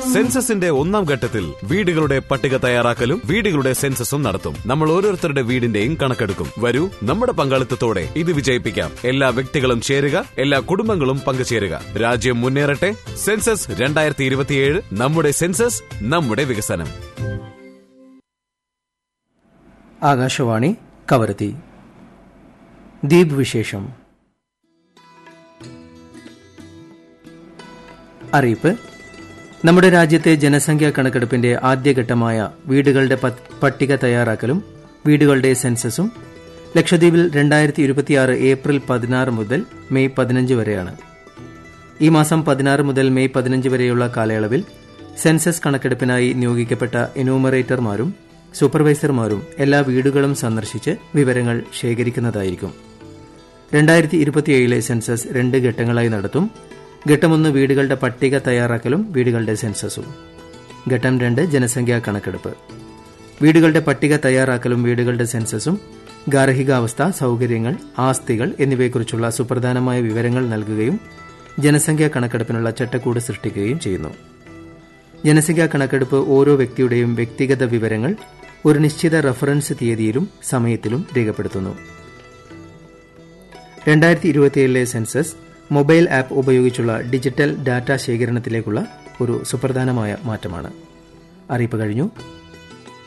സെൻസസിന്റെ ഒന്നാം ഘട്ടത്തിൽ വീടുകളുടെ പട്ടിക തയ്യാറാക്കലും വീടുകളുടെ സെൻസസും നടത്തും നമ്മൾ ഓരോരുത്തരുടെ വീടിന്റെയും കണക്കെടുക്കും വരൂ നമ്മുടെ പങ്കാളിത്തത്തോടെ ഇത് വിജയിപ്പിക്കാം എല്ലാ വ്യക്തികളും ചേരുക എല്ലാ കുടുംബങ്ങളും പങ്കുചേരുക രാജ്യം മുന്നേറട്ടെ സെൻസസ് രണ്ടായിരത്തി ഇരുപത്തിയേഴ് നമ്മുടെ സെൻസസ് നമ്മുടെ വികസനം ആകാശവാണി കവരത്തി ദ്വീപ് വിശേഷം അറിയിപ്പ് നമ്മുടെ രാജ്യത്തെ ജനസംഖ്യാ കണക്കെടുപ്പിന്റെ ആദ്യഘട്ടമായ വീടുകളുടെ പത്- പട്ടിക തയ്യാറാക്കലും വീടുകളുടെ സെൻസസും ലക്ഷദ്വീപിൽ രണ്ടായിരത്തി ഇരുപത്തിയാറ് ഏപ്രിൽ പതിനാറ് മുതൽ മെയ് പതിനഞ്ച് വരെയാണ് ഈ മാസം പതിനാറ് മുതൽ മെയ് പതിനഞ്ച് വരെയുള്ള കാലയളവിൽ സെൻസസ് കണക്കെടുപ്പിനായി നിയോഗിക്കപ്പെട്ട എന്യൂമറേറ്റർമാരും സൂപ്പർവൈസർമാരും എല്ലാ വീടുകളും സന്ദർശിച്ച് വിവരങ്ങൾ ശേഖരിക്കുന്നതായിരിക്കും രണ്ടായിരത്തി ഇരുപത്തിയേഴിലെ സെൻസസ് രണ്ട് ഘട്ടങ്ങളായി നടത്തും ഘട്ടമൊന്ന് വീടുകളുടെ പട്ടിക തയ്യാറാക്കലും വീടുകളുടെ സെൻസസും ഘട്ടം രണ്ട് ജനസംഖ്യാ കണക്കെടുപ്പ് വീടുകളുടെ പട്ടിക തയ്യാറാക്കലും വീടുകളുടെ സെൻസസും ഗാർഹികാവസ്ഥ സൌകര്യങ്ങൾ ആസ്തികൾ എന്നിവയെക്കുറിച്ചുള്ള സുപ്രധാനമായ വിവരങ്ങൾ നൽകുകയും ജനസംഖ്യാ കണക്കെടുപ്പിനുള്ള ചട്ടക്കൂട് സൃഷ്ടിക്കുകയും ചെയ്യുന്നു ജനസംഖ്യാ കണക്കെടുപ്പ് ഓരോ വ്യക്തിയുടെയും വ്യക്തിഗത വിവരങ്ങൾ ഒരു നിശ്ചിത റഫറൻസ് തീയതിയിലും സമയത്തിലും രേഖപ്പെടുത്തുന്നു രണ്ടായിരത്തി ഇരുപത്തിയേഴിലെ സെൻസസ് മൊബൈൽ ആപ്പ് ഉപയോഗിച്ചുള്ള ഡിജിറ്റൽ ഡാറ്റ ശേഖരണത്തിലേക്കുള്ള ഒരു സുപ്രധാനമായ മാറ്റമാണ് അറിയിപ്പ് കഴിഞ്ഞു